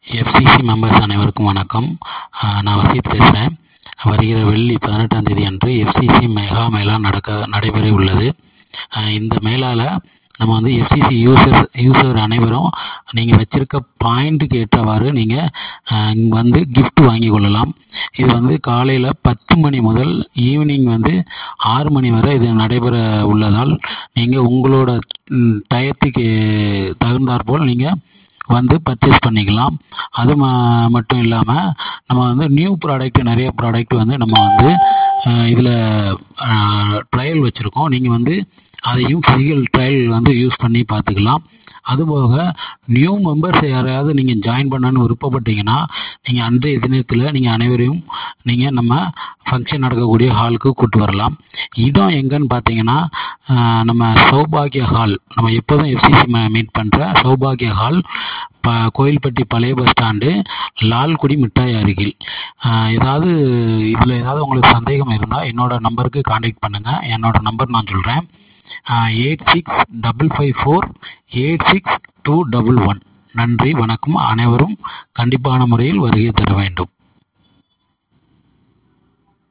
FCC members அனைவருக்கும் வணக்கம் நான் வசீத் பேசுகிறேன் வருகிற வெள்ளி பதினெட்டாம் தேதி அன்று எஃப்சிசி மெகா மேளா நடக்க நடைபெற உள்ளது இந்த மேளாவில் நம்ம வந்து எஃப்சிசி யூசர்ஸ் யூசர் அனைவரும் நீங்கள் வச்சுருக்க பாயிண்ட்டுக்கு ஏற்றவாறு நீங்கள் வந்து கிஃப்ட் வாங்கி கொள்ளலாம் இது வந்து காலையில் பத்து மணி முதல் ஈவினிங் வந்து ஆறு மணி வரை இது நடைபெற உள்ளதால் நீங்கள் உங்களோட டயத்துக்கு தகுந்தாற்போல் நீங்கள் வந்து பர்ச்சேஸ் பண்ணிக்கலாம் அது ம மட்டும் இல்லாமல் நம்ம வந்து நியூ ப்ராடக்ட் நிறைய ப்ராடக்ட் வந்து நம்ம வந்து இதில் ட்ரையல் வச்சுருக்கோம் நீங்கள் வந்து அதையும் ஃபிசிக்கல் ட்ரையல் வந்து யூஸ் பண்ணி பார்த்துக்கலாம் அதுபோக நியூ மெம்பர்ஸ் யாரையாவது நீங்கள் ஜாயின் பண்ணணும்னு விருப்பப்பட்டீங்கன்னா நீங்கள் அன்றைய தினத்தில் நீங்கள் அனைவரையும் நீங்கள் நம்ம ஃபங்க்ஷன் நடக்கக்கூடிய ஹாலுக்கு கூட்டு வரலாம் இடம் எங்கன்னு பார்த்தீங்கன்னா நம்ம சௌபாகிய ஹால் நம்ம எப்போதும் எஃப்சிசி மீட் பண்ணுற சௌபாகிய ஹால் ப கோயில்பட்டி பழைய பஸ் ஸ்டாண்டு லால்குடி மிட்டாய் அருகில் ஏதாவது இதில் ஏதாவது உங்களுக்கு சந்தேகம் இருந்தால் என்னோடய நம்பருக்கு காண்டாக்ட் பண்ணுங்கள் என்னோடய நம்பர் நான் சொல்கிறேன் eight six double five four eight six two double one நன்றி வணக்கம் அனைவரும் கண்டிப்பான முறையில் வருகை தர வேண்டும்